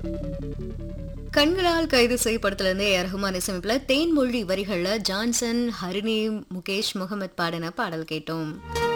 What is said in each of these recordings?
கண்களால் கைது செய்யப்படத்துல ஏ ரஹ்மான் இசையமைப்புல தேன்மொழி வரிகள்ல ஜான்சன் ஹரிணி முகேஷ் முகமது பாடின பாடல் கேட்டோம்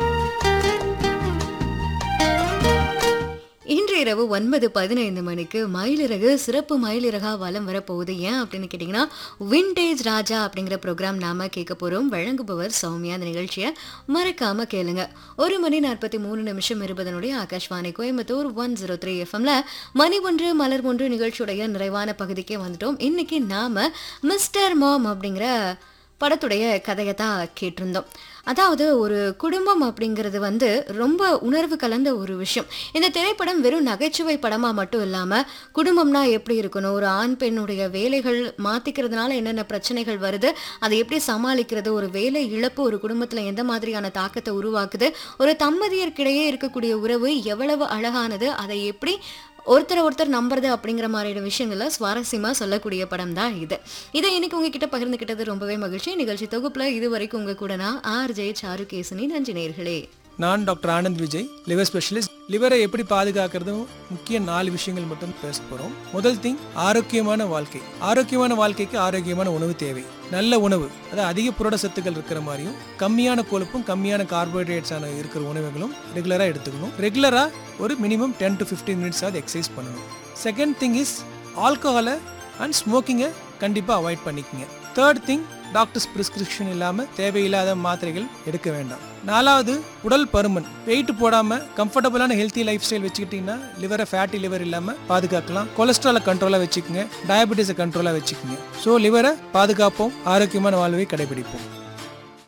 இன்று இரவு ஒன்பது பதினைந்து மணிக்கு மயிலிறகு சிறப்பு மயிலிறகா வலம் வரப்போகுது ஏன் அப்படின்னு கேட்டிங்கன்னா விண்டேஜ் ராஜா அப்படிங்கிற ப்ரோக்ராம் நாம கேட்க போகிறோம் வழங்குபவர் சௌமியா அந்த நிகழ்ச்சியை மறக்காம கேளுங்க ஒரு மணி நாற்பத்தி மூணு நிமிஷம் இருபதனுடைய Akashvani Coimbatore one zero three எஃப்எம்ல மணி ஒன்று மலர் ஒன்று நிகழ்ச்சியுடைய நிறைவான பகுதிக்கே வந்துட்டோம் இன்னைக்கு நாம மிஸ்டர் மாம் அப்படிங்கிற படத்துடைய கதையை தான் கேட்டிருந்தோம் அதாவது ஒரு குடும்பம் அப்படிங்கிறது வந்து ரொம்ப உணர்வு கலந்த ஒரு விஷயம் இந்த திரைப்படம் வெறும் நகைச்சுவை படமாக மட்டும் இல்லாமல் குடும்பம்னா எப்படி இருக்கணும் ஒரு ஆண் பெண்ணுடைய வேலைகள் மாற்றிக்கிறதுனால என்னென்ன பிரச்சனைகள் வருது அதை எப்படி சமாளிக்கிறது ஒரு வேலை இழப்பு ஒரு குடும்பத்தில் எந்த மாதிரியான தாக்கத்தை உருவாக்குது ஒரு தம்பதியர்க்கிடையே இருக்கக்கூடிய உறவு எவ்வளவு அழகானது அதை எப்படி ஒருத்தரை ஒருத்தர் நம்புறது அப்படிங்கிற மாதிரியான விஷயங்களை சுவாரஸ்யமா சொல்லக்கூடிய படம் தான் இது இதை இன்னைக்கு உங்ககிட்ட பகிர்ந்துக்கிட்டது ரொம்பவே மகிழ்ச்சி நிகழ்ச்சி தொகுப்புல இது வரைக்கும் உங்க கூட நான் ஆர் ஜெய் சாரு கேசனி நன்றி நேர்களே நான் doctor Anand Vijay liver specialist லிவரை எப்படி பாதுகாக்கிறதும் முக்கிய நாலு விஷயங்கள் மட்டும் பேச போகிறோம் முதல் திங் ஆரோக்கியமான வாழ்க்கை ஆரோக்கியமான வாழ்க்கைக்கு ஆரோக்கியமான உணவு தேவை நல்ல உணவு அதாவது அதிக புரட சத்துக்கள் இருக்கிற மாதிரியும் கம்மியான கொழுப்பும் கம்மியான கார்போஹைட்ரேட்ஸான இருக்கிற உணவுகளும் ரெகுலராக எடுத்துக்கணும் ரெகுலராக ஒரு minimum ten to fifteen minutes ஆகுது எக்ஸசைஸ் பண்ணணும் செகண்ட் திங் இஸ் ஆல்கஹாலை அண்ட் ஸ்மோக்கிங்கை கண்டிப்பாக அவாய்ட் பண்ணிக்கங்க தேர்ட் திங் டாக்டர்ஸ் பிரிஸ்கிரிப்ஷன் இல்லாமல் தேவையில்லாத மாத்திரைகள் எடுக்க வேண்டாம் நாலாவது உடல் பருமன் வெயிட் போடாமல் கம்ஃபர்டபுளான ஹெல்த்தி லைஃப் ஸ்டைல் வச்சுக்கிட்டிங்கன்னா லிவரை ஃபேட்டி லிவர் இல்லாமல் பாதுகாக்கலாம் கொலஸ்ட்ராலை கண்ட்ரோலாக வச்சுக்கோங்க டயபெட்டிஸை கண்ட்ரோலாக வச்சுக்கோங்க ஸோ லிவரை பாதுகாப்போம் ஆரோக்கியமான வாழ்வை கடைபிடிப்போம்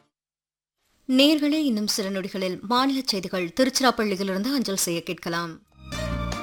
நேர்களே இன்னும் சில நொடிகளில் மாநில செய்திகள் திருச்சிராப்பள்ளியிலிருந்து அஞ்சல் செய்ய கேட்கலாம்